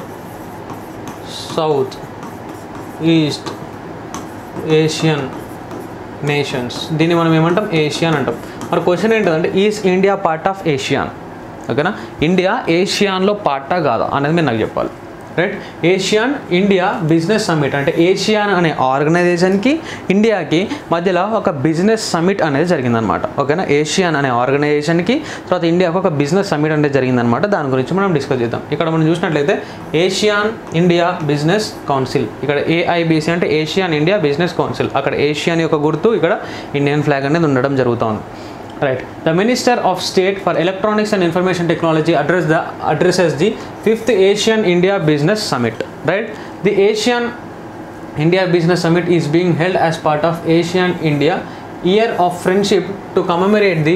south east Asian nations దీన్ని మనం ఏమంటాం ఏషియన్ అంటాం మరి క్వశ్చన్ ఏంటంటే is India part of ASEAN ఓకేనా ఇండియా ఏషియాన్లో పార్టా కాదా అనేది మీరు నాకు చెప్పాలి right ASEAN India business summit అంటే ఏషియాన్ అనే ఆర్గనైజేషన్కి ఇండియాకి మధ్యలో ఒక బిజినెస్ సమ్మిట్ అనేది జరిగిందనమాట ఓకేనా ఏషియన్ అనే ఆర్గనైజేషన్కి తర్వాత ఇండియాకు ఒక బిజినెస్ సమ్మిట్ అనేది జరిగిందనమాట దాని గురించి మనం డిస్కస్ చేద్దాం ఇక్కడ మనం చూసినట్లయితే ఏషియాన్ ఇండియా బిజినెస్ కౌన్సిల్ ఇక్కడ ఏఐబిసి అంటే ఏషియన్ ఇండియా బిజినెస్ కౌన్సిల్ అక్కడ ఏషియన్ యొక్క గుర్తు ఇక్కడ ఇండియన్ ఫ్లాగ్ అనేది ఉండడం జరుగుతుంది right the minister of state for electronics and information technology address the addresses the fifth ASEAN India business summit right the ASEAN India business summit is being held as part of ASEAN India year of friendship to commemorate the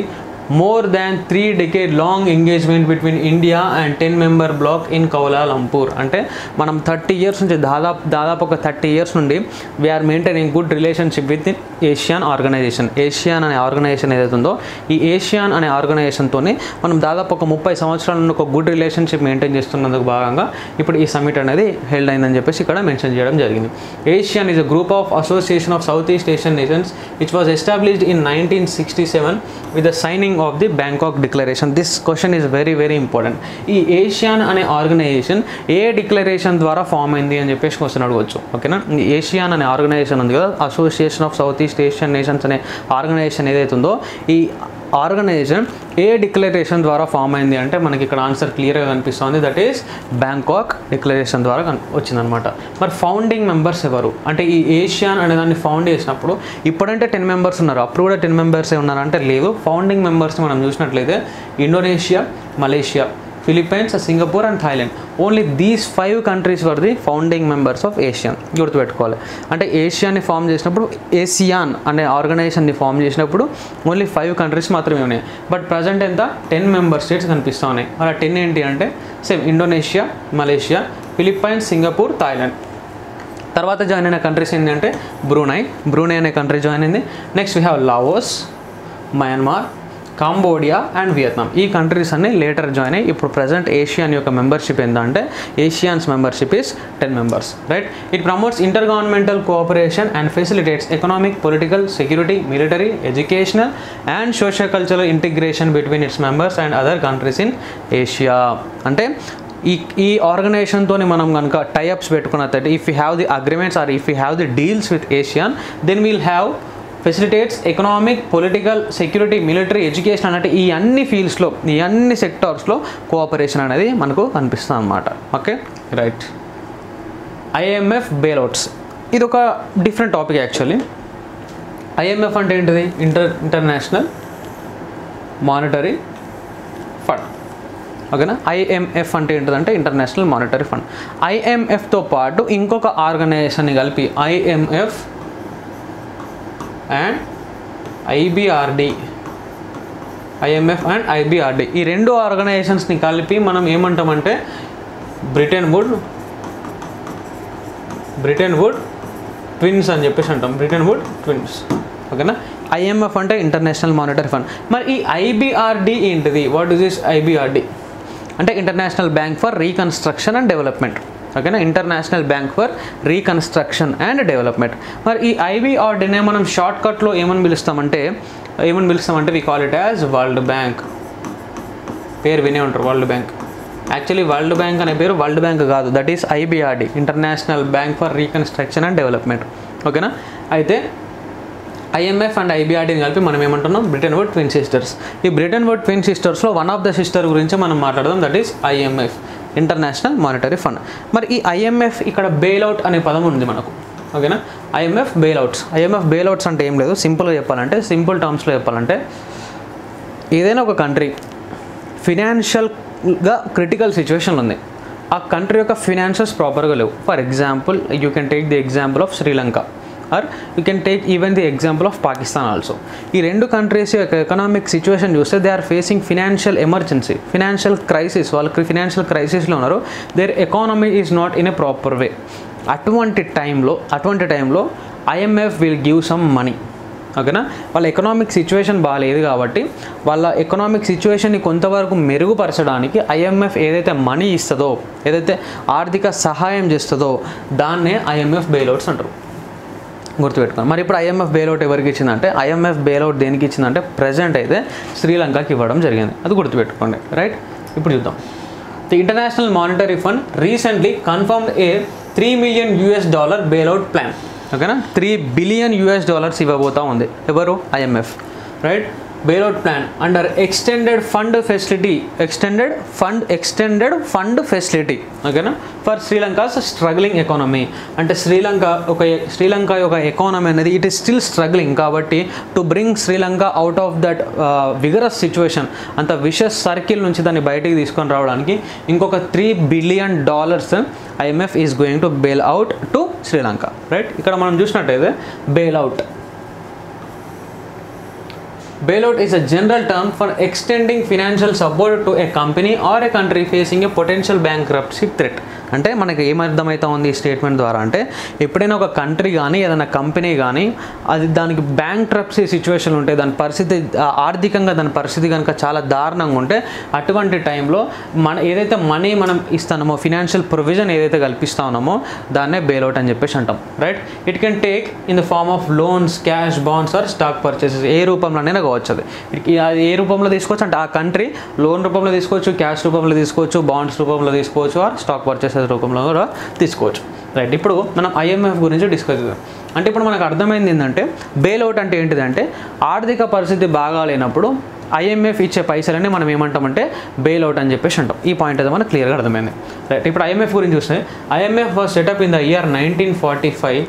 more than three decade long engagement between India and ten member bloc in Kuala Lumpur అంటే మనం thirty years నుంచి దాదాపు దాదాపు ఒక thirty years నుండి we're maintaining good relationship with ASEAN organization ASEAN అనే organization ఏదైతే ఉందో ఈ ఏషియాన్ అనే ఆర్గనైజేషన్తోనే మనం దాదాపు ఒక ముప్పై సంవత్సరాల నుండి ఒక గుడ్ రిలేషన్షిప్ మెయింటైన్ చేస్తున్నందుకు భాగంగా ఇప్పుడు ఈ సమిట్ అనేది హెల్డ్ అయిందని చెప్పేసి ఇక్కడ మెన్షన్ చేయడం జరిగింది ASEAN is a group of association of south east Asian nations which was established in nineteen sixty seven with the signing of the Bangkok declaration this question is very very important ఈ ASEAN అనే organization ఏ declaration ద్వారా form అయింది అని చెప్పేసి question అడగవచ్చు ఓకేనా ఈ ఏషియాన్ అనే ఆర్గనైజేషన్ ఉంది కదా association of south east Asian nations అనే ఆర్గనైజేషన్ ఏదైతే ఉందో ఈ ఆర్గనైజేషన్ ఏ డిక్లరేషన్ ద్వారా ఫామ్ అయింది అంటే మనకి ఇక్కడ ఆన్సర్ క్లియర్గా కనిపిస్తుంది దట్ ఈస్ బ్యాంకాక్ డిక్లరేషన్ ద్వారా కన్- వచ్చిందనమాట మరి ఫౌండింగ్ మెంబర్స్ ఎవరు అంటే ఈ ఏషియాన్ అనే దాన్ని ఫౌండ్ చేసినప్పుడు ఇప్పుడంటే టెన్ మెంబర్స్ ఉన్నారు అప్పుడు కూడా టెన్ మెంబర్సే ఉన్నారంటే లేదు ఫౌండింగ్ మెంబర్స్ మనం చూసినట్లయితే Indonesia Malaysia Philippines Singapore and Thailand only these five countries were the founding members of ASEAN గుర్తుపెట్టుకోవాలి అంటే ఏషియాని ఫామ్ చేసినప్పుడు ఏసియాన్ అనే ఆర్గనైజేషన్ని ఫామ్ చేసినప్పుడు ఓన్లీ ఫైవ్ కంట్రీస్ మాత్రమే ఉన్నాయి బట్ ప్రజెంట్ ఎంత టెన్ మెంబర్ స్టేట్స్ కనిపిస్తూ ఉన్నాయి అలా టెన్ ఏంటి అంటే same Indonesia Malaysia Philippines Singapore Thailand తర్వాత జాయిన్ అయిన కంట్రీస్ ఏంటంటే బ్రూనై బ్రూనై అనే కంట్రీ జాయిన్ అయింది next we have Laos Myanmar Cambodia and Vietnam ఈ కంట్రీస్ అన్ని లేటర్ జాయిన్ అయ్యి ఇప్పుడు ప్రజెంట్ ఏషియన్ యొక్క మెంబర్షిప్ ఎంత అంటే ASEAN's membership is ten members right it promotes intergovernmental cooperation and facilitates economic political security military educational and social cultural integration between its members and other countries in Asia అంటే ఈ ఈ ఆర్గనైజేషన్తో మనం కనుక tie ups పెట్టుకున్నట్లయితే if you have the agreements or if you have the deals with ASEAN then we'll have facilitates economic political security military education అన్నట్టు ఈ అన్ని ఫీల్డ్స్లో ఈ అన్ని సెక్టార్స్లో కోఆపరేషన్ అనేది మనకు కనిపిస్తుంది అనమాట ఓకే రైట్ ఐఎంఎఫ్ బేలౌట్స్ ఇది ఒక డిఫరెంట్ టాపిక్ యాక్చువల్లీ ఐఎంఎఫ్ అంటే ఏంటిది ఇంటర్ ఇంటర్నేషనల్ మానిటరీ ఫండ్ ఓకేనా ఐఎంఎఫ్ అంటే ఏంటిదంటే ఇంటర్నేషనల్ మానిటరీ ఫండ్ ఐఎంఎఫ్తో పాటు ఇంకొక ఆర్గనైజేషన్ని కలిపి IMF and IBRD IMF and IBRD ఈ రెండు ఆర్గనైజేషన్స్ని కలిపి మనం ఏమంటామంటే Bretton Wood Bretton Wood twins అని చెప్పేసి అంటాం బ్రిటన్ వుడ్ ట్విన్స్ ఓకేనా ఐఎంఎఫ్ అంటే ఇంటర్నేషనల్ మానిటరీ ఫండ్ మరి ఈ ఐబిఆర్డి ఏంటిది వాట్ ఇస్ దిస్ ఐబిఆర్డి అంటే international bank for reconstruction and development ఓకేనా international bank for reconstruction and development మరి ఈ ఐబిఆర్డీనే మనం షార్ట్ కట్లో ఏమని పిలుస్తామంటే ఏమని పిలుస్తామంటే we call it as world bank పేరు వినే ఉంటారు World Bank actually World Bank అనే పేరు వరల్డ్ బ్యాంక్ కాదు that is IBRD international bank for reconstruction and development ఓకేనా అయితే ఐఎంఎఫ్ అండ్ ఐబిఆర్డీని కలిపి మనం ఏమంటున్నాం బ్రిటన్ వుడ్ ట్విన్ సిస్టర్స్ ఈ బ్రిటన్ వుడ్ ట్విన్ సిస్టర్స్లో వన్ ఆఫ్ ద సిస్టర్ గురించి మనం మాట్లాడదాం that is IMF international monetary fund మరి ఈ ఐఎంఎఫ్ ఇక్కడ బెయిల్అవుట్ అనే పదం ఉంది మనకు ఓకేనా ఐఎంఎఫ్ బెయిల్అవుట్స్ ఐఎంఎఫ్ బెయిల్అవుట్స్ అంటే ఏం లేదు సింపుల్గా చెప్పాలంటే సింపుల్ టర్మ్స్లో చెప్పాలంటే ఏదైనా ఒక కంట్రీ ఫినాన్షియల్గా క్రిటికల్ సిచ్యువేషన్ ఉంది ఆ కంట్రీ యొక్క ఫినాన్షియల్స్ ప్రాపర్గా లేవు for example you can take the example of Sri Lanka or you can take even the example of Pakistan also ఈ రెండు కంట్రీస్ యొక్క ఎకనామిక్ సిచ్యువేషన్ చూస్తే they are facing financial emergency financial crisis వాళ్ళకి ఫినాన్షియల్ క్రైసిస్లో ఉన్నారు their economy is not in a proper way అటువంటి టైంలో అటువంటి టైంలో IMF will give some money ఓకేనా వాళ్ళ ఎకనామిక్ సిచ్యువేషన్ బాగాలేదు కాబట్టి వాళ్ళ ఎకనామిక్ సిచ్యువేషన్ని కొంతవరకు మెరుగుపరచడానికి ఐఎంఎఫ్ ఏదైతే మనీ ఇస్తుందో ఏదైతే ఆర్థిక సహాయం చేస్తుందో దాన్నే ఐఎంఎఫ్ బెయిల్అవుట్స్ అంటారు గుర్తుపెట్టుకోండి మరి ఇప్పుడు ఐఎంఎఫ్ బెయిల్అవుట్ ఎవరికి ఇచ్చిందంటే ఐఎంఎఫ్ బెయిల్అవుట్ దేనికి ఇచ్చిందంటే ప్రజెంట్ అయితే శ్రీలంకకి ఇవ్వడం జరిగింది అది గుర్తుపెట్టుకోండి రైట్ ఇప్పుడు చూద్దాం the international monetary fund recently confirmed a three million US dollar bailout plan ఓకేనా త్రీ బిలియన్ యూఎస్ డాలర్స్ ఇవ్వబోతా ఉంది ఎవరు IMF right bailout plan under extended fund facility extended fund extended fund facility ఓకేనా for Sri Lanka's struggling economy అంటే శ్రీలంక ఒక శ్రీలంక యొక్క economy అనేది it is still struggling కాబట్టి to bring Sri Lanka out of that vigorous situation అంత విషస్ సర్కిల్ నుంచి దాన్ని బయటికి తీసుకొని రావడానికి ఇంకొక three billion dollars IMF is going to bail out to Sri Lanka right ఇక్కడ మనం చూసినట్టయితే bail out Bailout is a general term for extending financial support to a company or a country facing a potential bankruptcy threat. అంటే మనకి ఏమర్థమవుతా ఉంది ఈ statement ద్వారా అంటే ఎప్పుడైనా ఒక కంట్రీ కానీ ఏదైనా కంపెనీ కానీ అది దానికి బ్యాంక్ ట్రప్సీ సిచ్యువేషన్ ఉంటే దాని పరిస్థితి ఆ, ఆర్థికంగా దాని పరిస్థితి కనుక చాలా దారుణంగా ఉంటే అటువంటి టైంలో మన ఏదైతే మనీ మనం ఇస్తామో ఫినాన్షియల్ ప్రొవిజన్ ఏదైతే కల్పిస్తా ఉన్నామో దాన్నే బెయిల్అవుట్ అని చెప్పేసి అంటాం right it can take in the form of loans cash bonds or stock purchases ఏ రూపంలోనైనా కావచ్చు అది ఇది- అది ఏ రూపంలో తీసుకోవచ్చు అంటే ఆ కంట్రీ లోన్ రూపంలో తీసుకోవచ్చు క్యాష్ రూపంలో తీసుకోవచ్చు బాండ్స్ రూపంలో తీసుకోవచ్చు ఆర్ స్టాక్ పర్చేసెస్ రూపంలో కూడా తీసుకోవచ్చు రైట్ ఇప్పుడు మనం ఐఎంఎఫ్ గురించి డిస్కస్ చేద్దాం అంటే ఇప్పుడు మనకు అర్థమైంది ఏంటంటే బెయిల్అవుట్ అంటే ఏంటిదంటే ఆర్థిక పరిస్థితి బాగాలేనప్పుడు ఐఎంఎఫ్ ఇచ్చే పైసలని మనం ఏమంటామంటే బెయిల్ అవుట్ అని చెప్పేసి అంటాం ఈ పాయింట్ అయితే మనకు క్లియర్గా అర్థమైంది రైట్ ఇప్పుడు ఐఎంఎఫ్ గురించి చూస్తే IMF was set up in the year nineteen forty five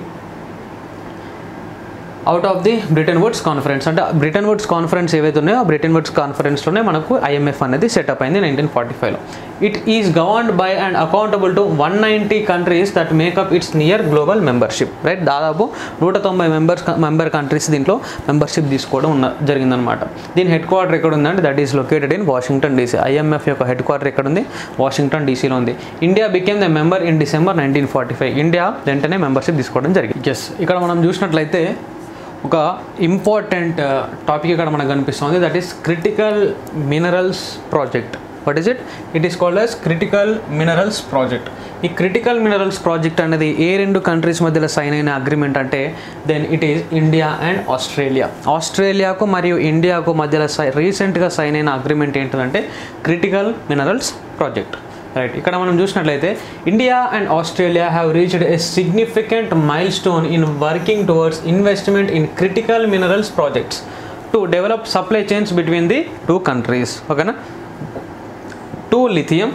out of the Bretton Woods conference అంటే బ్రిటన్ వుడ్స్ కాన్ఫరెన్స్ ఏవైతే ఉన్నాయో ఆ బ్రిటన్ వుడ్స్ కాన్ఫరెన్స్లోనే మనకు ఐఎంఎఫ్ అనేది సెటప్ అయింది నైన్టీన్ ఫార్టీ ఫైవ్లో it is governed by and accountable to one ninety countries that make up its near global membership right దాదాపు నూట తొంభై మెంబర్స్ మెంబర్ కంట్రీస్ దీంట్లో మెంబర్షిప్ తీసుకోవడం ఉన్న జరిగిందనమాట దీని హెడ్ క్వార్టర్ ఎక్కడ ఉందంటే that is located in Washington DC IMF యొక్క హెడ్ క్వార్టర్ ఎక్కడ ఉంది వాషింగ్టన్ డీసీలో ఉంది India became the member in December nineteen forty five India వెంటనే మెంబర్షిప్ తీసుకోవడం జరిగింది ఎస్ ఇక్కడ మనం చూసినట్లయితే ఒక ఇంపార్టెంట్ టాపిక్ ఇక్కడ మనకు కనిపిస్తుంది that is critical minerals project what is it it is called as critical minerals project ఈ క్రిటికల్ మినరల్స్ ప్రాజెక్ట్ అనేది ఏ రెండు కంట్రీస్ మధ్యలో సైన్ అయిన అగ్రిమెంట్ అంటే then it is India and Australia ఆస్ట్రేలియాకు మరియు ఇండియాకు మధ్యలో సై రీసెంట్గా సైన్ అయిన అగ్రిమెంట్ ఏంటంటే క్రిటికల్ మినరల్స్ ప్రాజెక్ట్ రైట్ ఇక్కడ మనం చూసినట్లయితే India and Australia have reached a significant milestone in working towards investment in critical minerals projects to develop supply chains between the two countries ఓకేనా two lithium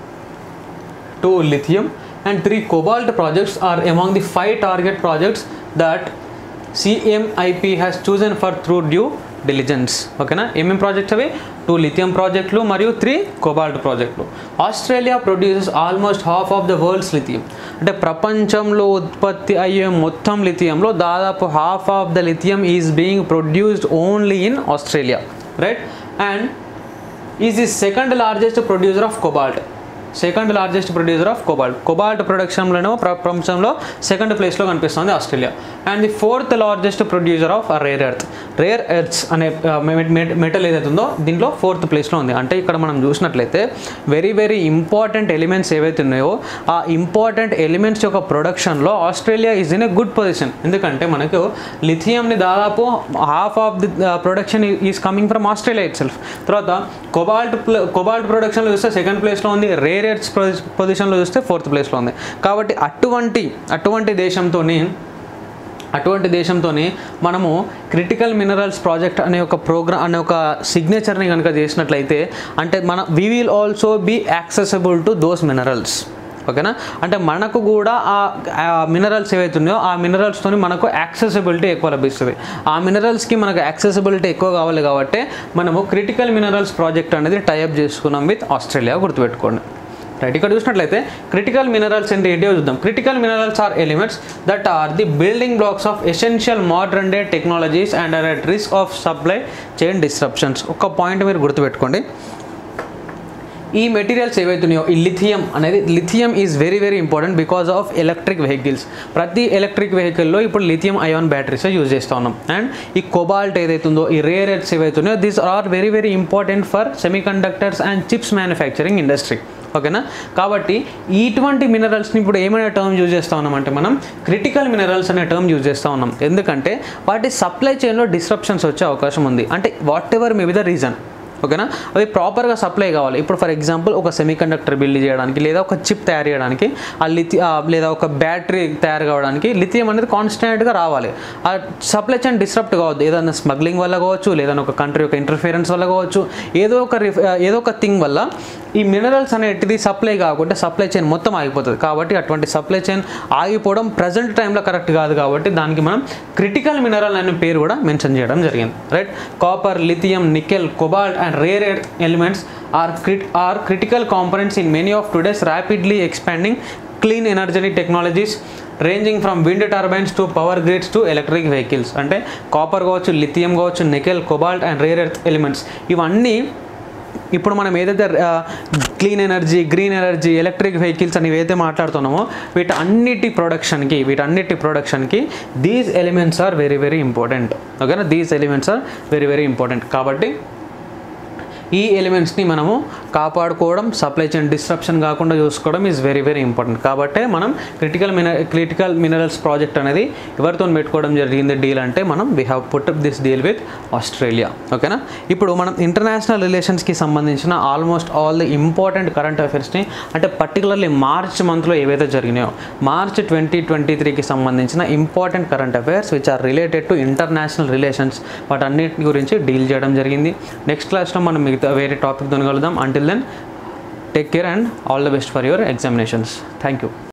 two lithium and three cobalt projects are among the five target projects that CMIP has chosen for through due diligence ఓకేనా ఏమేం projects అవి two lithium ప్రాజెక్టులు మరియు three cobalt ప్రాజెక్టులు Australia produces almost half of the world's lithium అంటే ప్రపంచంలో ఉత్పత్తి అయ్యే మొత్తం లిథియంలో దాదాపు half of the lithium is being produced only in Australia right and is the second largest producer of cobalt second largest producer of cobalt cobalt ప్రొడక్షన్లోనో ప్రపంచంలో second ప్లేస్లో కనిపిస్తుంది Australia and the fourth largest producer of rare earth rare earths అనే metal ఏదైతే ఉందో దీంట్లో fourth ప్లేస్లో ఉంది అంటే ఇక్కడ మనం చూసినట్లయితే వెరీ వెరీ ఇంపార్టెంట్ ఎలిమెంట్స్ ఏవైతే ఉన్నాయో ఆ ఇంపార్టెంట్ ఎలిమెంట్స్ యొక్క ప్రొడక్షన్లో Australia is in a good position ఎందుకంటే మనకు లిథియంని దాదాపు half of the production is coming from Australia itself తర్వాత కొబాల్ట్ కొబాల్ట్ ప్రొడక్షన్లో చూస్తే సెకండ్ ప్లేస్లో ఉంది రేర్ ఎర్త్స్ పొజిషన్లో చూస్తే ఫోర్త్ ప్లేస్లో ఉంది కాబట్టి అటువంటి అటువంటి దేశంతోని అటువంటి దేశంతోని మనము క్రిటికల్ మినరల్స్ ప్రాజెక్ట్ అనే ఒక ప్రోగ్రామ్ అనే ఒక సిగ్నేచర్ని కనుక చేసినట్లయితే అంటే మన we will also be accessible to those minerals ఓకేనా అంటే మనకు కూడా ఆ మినరల్స్ ఏవైతే ఉన్నాయో ఆ మినరల్స్తోని మనకు యాక్సెసిబిలిటీ ఎక్కువ లభిస్తుంది ఆ మినరల్స్కి మనకు యాక్సెసిబిలిటీ ఎక్కువ కావాలి కాబట్టి మనము క్రిటికల్ మినరల్స్ ప్రాజెక్ట్ అనేది టైఅప్ చేసుకున్నాం విత్ ఆస్ట్రేలియా గుర్తుపెట్టుకోండి రైట్ ఇక్కడ చూసినట్లయితే క్రిటికల్ మినరల్స్ అంటే ఏంటో చూద్దాం critical minerals are elements that are the building blocks of essential modern day technologies and are at risk of supply chain disruptions ఒక point మీరు గుర్తుపెట్టుకోండి ఈ మెటీరియల్స్ ఏవైతున్నాయో ఈ లిథియం అనేది lithium is very very important because of electric vehicles ప్రతి electric వెహికల్లో ఇప్పుడు లిథియం అయాన్ బ్యాటరీస్ యూజ్ చేస్తూ ఉన్నాం అండ్ ఈ కొబాల్ట్ ఏదైతుందో ఈ రేర్ ఎర్త్స్ ఏవైతున్నాయో these are very very important for semiconductors and chips manufacturing industry ఓకేనా కాబట్టి ఇటువంటి మినరల్స్ని ఇప్పుడు ఏమైనా టర్మ్ యూజ్ చేస్తూ ఉన్నామంటే మనం క్రిటికల్ మినరల్స్ అనే టర్మ్ యూజ్ చేస్తూ ఉన్నాం ఎందుకంటే వాటి సప్లై చైన్లో డిస్ట్రప్షన్స్ వచ్చే అవకాశం ఉంది అంటే whatever may be the reason ఓకేనా అవి ప్రాపర్గా సప్లై కావాలి ఇప్పుడు ఫర్ ఎగ్జాంపుల్ ఒక సెమీ కండక్టర్ బిల్డ్ చేయడానికి లేదా ఒక చిప్ తయారు చేయడానికి ఆ లిథి ఆ లేదా ఒక బ్యాటరీ తయారు కావడానికి లిథియం అనేది కాన్స్టెంట్గా రావాలి ఆ సప్లై చైన్ డిస్టర్బ్ కావద్దు ఏదైనా స్మగ్లింగ్ వల్ల కావచ్చు లేదా ఒక కంట్రీ యొక్క ఇంటర్ఫిరెన్స్ వల్ల కావచ్చు ఏదో ఒక రిఫ్ ఏదో ఒక థింగ్ వల్ల ఈ మినరల్స్ అనేటిది సప్లై కాకుండా సప్లై చైన్ మొత్తం ఆగిపోతుంది కాబట్టి అటువంటి సప్లై చైన్ ఆగిపోవడం ప్రజెంట్ టైంలో కరెక్ట్ కాదు కాబట్టి దానికి మనం క్రిటికల్ మినరల్ అనే పేరు కూడా మెన్షన్ చేయడం జరిగింది right copper lithium nickel cobalt and rare elements are crit are critical components in many of today's rapidly expanding clean energy technologies ranging from wind turbines to power grids to electric vehicles అంటే copper కావచ్చు lithium కావచ్చు nickel cobalt and rare earth elements ఇవన్నీ ఇప్పుడు మనం ఏదైతే clean energy green energy electric vehicles అని ఏవైతే మాట్లాడుతున్నామో వీటి అన్నిటి ప్రొడక్షన్కి వీటన్నిటి ప్రొడక్షన్కి these elements are very very important ఓకేనా these elements are very very important కాబట్టి ఈ ఎలిమెంట్స్ని మనము కాపాడుకోవడం సప్లై చైన్ డిస్ట్రప్షన్ కాకుండా చూసుకోవడం ఈజ్ వెరీ వెరీ ఇంపార్టెంట్ కాబట్టి మనం critical min critical minerals project అనేది ఎవరితో పెట్టుకోవడం జరిగింది డీల్ అంటే మనం we have put this deal with Australia ఓకేనా ఇప్పుడు మనం ఇంటర్నేషనల్ రిలేషన్స్కి సంబంధించిన almost all the important current అఫైర్స్ని అంటే పర్టికులర్లీ మార్చ్ మంత్లో ఏవైతే జరిగినాయో మార్చ్ ట్వంటీ ట్వంటీ త్రీకి సంబంధించిన important current affairs which are related to international relations వాటన్నిటి గురించి డీల్ చేయడం జరిగింది నెక్స్ట్ క్లాస్లో మనం మిగతా వేరే టాపిక్ కలుద్దాం until then take care and all the best for your examinations thank you